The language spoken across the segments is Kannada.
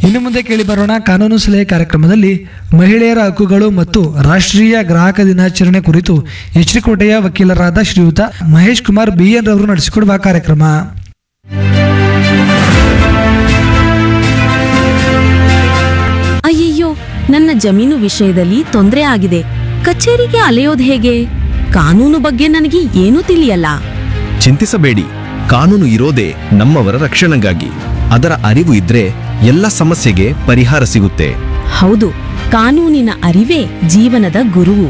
ಇನ್ನು ಮುಂದೆ ಕೇಳಿ ಬರೋಣ ಕಾನೂನು ಸಲಹೆ ಕಾರ್ಯಕ್ರಮದಲ್ಲಿ ಮಹಿಳೆಯರ ಹಕ್ಕುಗಳು ಮತ್ತು ರಾಷ್ಟ್ರೀಯ ಗ್ರಾಹಕ ದಿನಾಚರಣೆ ಕುರಿತು ಎಚ್ರಿಕೋಟೆಯ ವಕೀಲರಾದ ಶ್ರೀಯುತ ಮಹೇಶ್ ಕುಮಾರ್ ಬಿಎನ್ ರವರು ನಡೆಸಿಕೊಡುವ ಕಾರ್ಯಕ್ರಮ ಅಯ್ಯಯ್ಯೋ ನನ್ನ ಜಮೀನು ವಿಷಯದಲ್ಲಿ ತೊಂದರೆ ಆಗಿದೆ ಕಚೇರಿಗೆ ಅಲೆಯೋದು ಹೇಗೆ ಕಾನೂನು ಬಗ್ಗೆ ನನಗೆ ಏನೂ ತಿಳಿಯಲ್ಲ ಚಿಂತಿಸಬೇಡಿ ಕಾನೂನು ಇರೋದೇ ನಮ್ಮವರ ರಕ್ಷಣೆಗಾಗಿ ಅದರ ಅರಿವು ಇದ್ರೆ ಎಲ್ಲ ಸಮಸ್ಯೆಗೆ ಪರಿಹಾರ ಸಿಗುತ್ತೆ ಹೌದು ಕಾನೂನಿನ ಅರಿವೇ ಜೀವನದ ಗುರುವು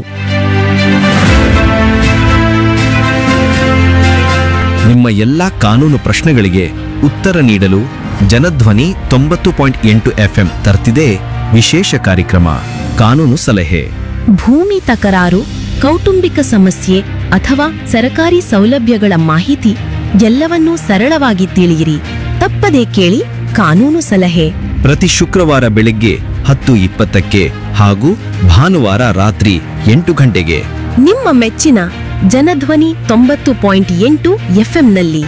ನಿಮ್ಮ ಎಲ್ಲ ಕಾನೂನು ಪ್ರಶ್ನೆಗಳಿಗೆ ಉತ್ತರ ನೀಡಲು ಜನಧ್ವನಿ ತೊಂಬತ್ತು ಪಾಯಿಂಟ್ ಎಂಟು ಎಫ್ಎಂ ತರ್ತಿದೆ ವಿಶೇಷ ಕಾರ್ಯಕ್ರಮ ಕಾನೂನು ಸಲಹೆ ಭೂಮಿ ತಕರಾರು ಕೌಟುಂಬಿಕ ಸಮಸ್ಯೆ ಅಥವಾ ಸರಕಾರಿ ಸೌಲಭ್ಯಗಳ ಮಾಹಿತಿ ಎಲ್ಲವನ್ನೂ ಸರಳವಾಗಿ ತಿಳಿಯಿರಿ ತಪ್ಪದೇ ಕೇಳಿ ಕಾನೂನು ಸಲಹೆ ಪ್ರತಿ ಶುಕ್ರವಾರ ಬೆಳಗ್ಗೆ ಹತ್ತು ಇಪ್ಪತ್ತಕ್ಕೆ ಹಾಗೂ ಭಾನುವಾರ ರಾತ್ರಿ ಎಂಟು ಗಂಟೆಗೆ ನಿಮ್ಮ ಮೆಚ್ಚಿನ ಜನಧ್ವನಿ ತೊಂಬತ್ತು ಪಾಯಿಂಟ್ ಎಂಟು ಎಫ್ಎಂನಲ್ಲಿ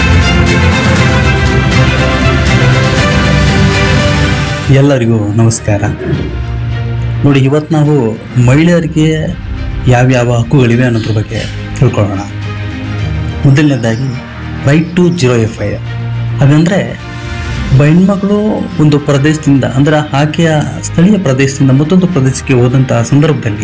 ಎಲ್ಲರಿಗೂ ನಮಸ್ಕಾರ ನೋಡಿ ಇವತ್ತು ನಾವು ಮಹಿಳೆಯರಿಗೆ ಯಾವ್ಯಾವ ಹಕ್ಕುಗಳಿವೆ ಅನ್ನೋದ್ರ ಬಗ್ಗೆ ತಿಳ್ಕೊಳ್ಳೋಣ ಮೊದಲನೇದಾಗಿ right to zero F I R ಹಾಗಂದರೆ ಹೆಣ್ಮಗಳು ಒಂದು ಪ್ರದೇಶದಿಂದ ಅಂದರೆ ಆಕೆಯ ಸ್ಥಳೀಯ ಪ್ರದೇಶದಿಂದ ಮತ್ತೊಂದು ಪ್ರದೇಶಕ್ಕೆ ಹೋದಂತಹ ಸಂದರ್ಭದಲ್ಲಿ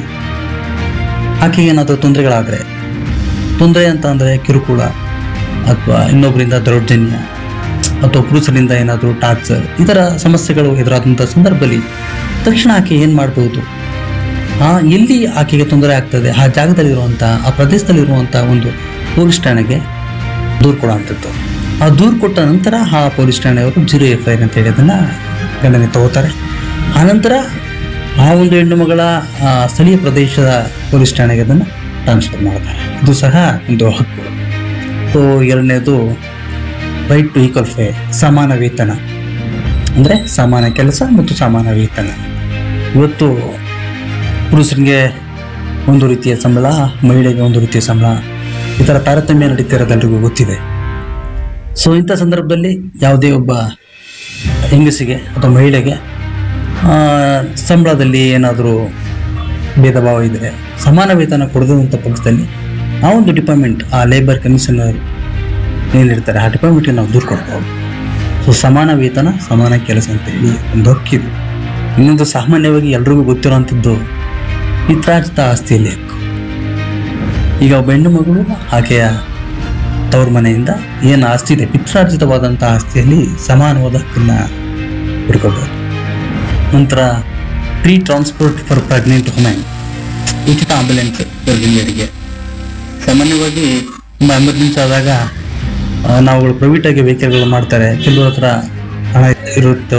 ಆಕೆಗೆ ಏನಾದರೂ ತೊಂದರೆಗಳಾದರೆ ತೊಂದರೆ ಅಂತ ಅಂದರೆ ಕಿರುಕುಳ ಅಥವಾ ಇನ್ನೊಬ್ಬರಿಂದ ದೌರ್ಜನ್ಯ ಅಥವಾ ಪುರುಷರಿಂದ ಏನಾದರೂ ಟಾರ್ಚರ್ ಈ ಥರ ಸಮಸ್ಯೆಗಳು ಎದುರಾದಂಥ ಸಂದರ್ಭದಲ್ಲಿ ತಕ್ಷಣ ಆಕೆ ಏನು ಮಾಡ್ಬೋದು ಆ ಎಲ್ಲಿ ಆಕೆಗೆ ತೊಂದರೆ ಆಗ್ತದೆ ಆ ಜಾಗದಲ್ಲಿರುವಂಥ ಆ ಪ್ರದೇಶದಲ್ಲಿರುವಂಥ ಒಂದು ಪೊಲೀಸ್ ಠಾಣೆಗೆ ದೂರು ಕೊಡುವಂಥದ್ದು ಆ ದೂರು ಕೊಟ್ಟ ನಂತರ ಆ ಪೊಲೀಸ್ ಠಾಣೆಯವರು ಜೀರೋ ಎಫ್ ಐ ಆರ್ ಅಂತೇಳಿ ಅದನ್ನು ಗಣನೆ ತಗೋತಾರೆ ಆನಂತರ ಆ ಒಂದು ಹೆಣ್ಣು ಮಗಳ ಆ, ಸ್ಥಳೀಯ ಪ್ರದೇಶದ ಪೊಲೀಸ್ ಠಾಣೆಗೆ ಅದನ್ನು ಟ್ರಾನ್ಸ್ಫರ್ ಮಾಡ್ತಾರೆ ಇದು ಸಹ ಒಂದು ಹಕ್ಕು ಸೊ ಎರಡನೇದು ರೈಟ್ ಟು ಈಕ್ವಲ್ ಫೇ ಸಮಾನ ವೇತನ ಅಂದರೆ ಸಮಾನ ಕೆಲಸ ಮತ್ತು ಸಮಾನ ವೇತನ ಇವತ್ತು ಪುರುಷರಿಗೆ ಒಂದು ರೀತಿಯ ಸಂಬಳ ಮಹಿಳೆಗೆ ಒಂದು ರೀತಿಯ ಸಂಬಳ ಈ ಥರ ತಾರತಮ್ಯ ನಡೀತಿರೋದು ಎಲ್ರಿಗೂ ಗೊತ್ತಿದೆ ಸೊ ಇಂಥ ಸಂದರ್ಭದಲ್ಲಿ ಯಾವುದೇ ಒಬ್ಬ ಹೆಂಗಸಿಗೆ ಅಥವಾ ಮಹಿಳೆಗೆ ಆ, ಸಂಬಳದಲ್ಲಿ ಏನಾದರೂ ಭೇದ ಭಾವ ಇದ್ದರೆ ಸಮಾನ ವೇತನ ಕೊಡದಂಥ ಪಕ್ಷದಲ್ಲಿ ಆ ಒಂದು ಡಿಪಾರ್ಟ್ಮೆಂಟ್ ಆ ಲೇಬರ್ ಕಮಿಷನರ್ ಏನಿರ್ತಾರೆ ಆ ಡಿಪಾರ್ಟ್ಮೆಂಟ್ಗೆ ನಾವು ದೂರು ಕೊಡ್ಬೋದು ಸೊ ಸಮಾನ ವೇತನ ಸಮಾನ ಕೆಲಸ ಅಂತ ಹೇಳಿ ಒಂದು ಹಕ್ಕಿದೆ ಇನ್ನೊಂದು ಸಾಮಾನ್ಯವಾಗಿ ಎಲ್ರಿಗೂ ಗೊತ್ತಿರೋವಂಥದ್ದು ಪಿತ್ರಾರ್ಜಿತ ಆಸ್ತಿಯಲ್ಲಿ ಹಕ್ಕು ಈಗ ಒಬ್ಬ ಹೆಣ್ಣು ಮಗಳು ಆಕೆಯ ತವ್ರ ಮನೆಯಿಂದ ಏನು ಆಸ್ತಿ ಇದೆ ಪಿತ್ರಾರ್ಜಿತವಾದಂಥ ಆಸ್ತಿಯಲ್ಲಿ ಸಮಾನವಾದ ಹಕ್ಕನ್ನು ಹುಡ್ಕೋಬೋದು ನಂತರ free transport for pregnant women ಉಚಿತ ಆಂಬ್ಯುಲೆನ್ಸ್ ಗರ್ಭಿಣಿಯರಿಗೆ ಸಾಮಾನ್ಯವಾಗಿ ತುಂಬ ಎಮರ್ಜೆನ್ಸಿ ಆದಾಗ ಆ, ನಾವುಗಳು ಪ್ರೈವೇಟಾಗಿ ವೆಹಿಕಲ್ಗಳು ಮಾಡ್ತಾರೆ ಕೆಲವ್ರ ಹತ್ರ ಹಣ ಇರುತ್ತೆ